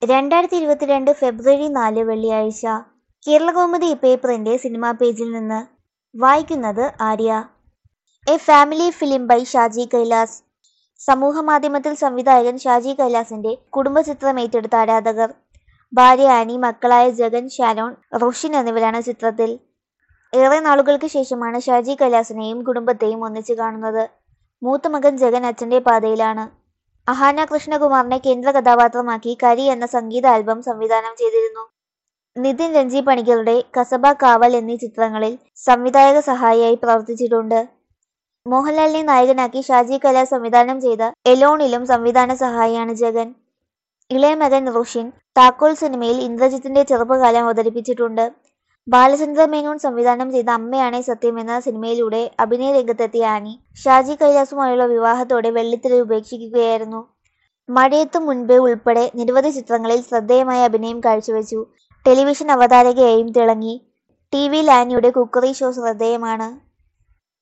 രണ്ടായിരത്തി ഇരുപത്തിരണ്ട് ഫെബ്രുവരി നാല് വെള്ളിയാഴ്ച കേരളകൗമുദി പേപ്പറിന്റെ സിനിമാ പേജിൽ നിന്ന് വായിക്കുന്നത് Arya a family film by Shaji Kailas സമൂഹമാധ്യമത്തിൽ സംവിധായകൻ ഷാജി കൈലാസിന്റെ കുടുംബചിത്രം ഏറ്റെടുത്ത ആരാധകർ ഭാര്യ ആനി മക്കളായ ജഗൻ ഷാരോൺ റുഷിൻ എന്നിവരാണ് ചിത്രത്തിൽ ഏറെ നാളുകൾക്ക് ശേഷമാണ് ഷാജി കൈലാസിനെയും കുടുംബത്തെയും ഒന്നിച്ചു കാണുന്നത് മൂത്ത മകൻ ജഗൻ അച്ഛന്റെ പാതയിലാണ് അഹാന കൃഷ്ണകുമാറിനെ കേന്ദ്ര കഥാപാത്രമാക്കി കരി എന്ന സംഗീത ആൽബം സംവിധാനം ചെയ്തിരുന്നു നിതിൻ രഞ്ജി പണിക്കരുടെ കസബ കാവൽ എന്നീ ചിത്രങ്ങളിൽ സംവിധായക സഹായിയായി പ്രവർത്തിച്ചിട്ടുണ്ട് മോഹൻലാലിനെ നായകനാക്കി ഷാജി കൈലാസ് സംവിധാനം ചെയ്ത എലോണിലും സംവിധാന സഹായിയാണ് ജഗൻ ഇളയ മകൻ റുഷിൻ താക്കോൽ സിനിമയിൽ ഇന്ദ്രജിത്തിന്റെ ചെറുപ്പകാലം അവതരിപ്പിച്ചിട്ടുണ്ട് ബാലചന്ദ്ര മേനോൻ സംവിധാനം ചെയ്ത അമ്മയാണേ സത്യം എന്ന സിനിമയിലൂടെ അഭിനയ രംഗത്തെത്തിയ ആനി ഷാജി കൈലാസുമായുള്ള വിവാഹത്തോടെ വെള്ളിത്തിര ഉപേക്ഷിക്കുകയായിരുന്നു മഴയത്തു മുൻപേ ഉൾപ്പെടെ നിരവധി ചിത്രങ്ങളിൽ ശ്രദ്ധേയമായ അഭിനയം കാഴ്ചവെച്ചു ടെലിവിഷൻ അവതാരകയായും തിളങ്ങി ടി വിയിൽ ആനിയുടെ കുക്കറി ഷോ ശ്രദ്ധേയമാണ്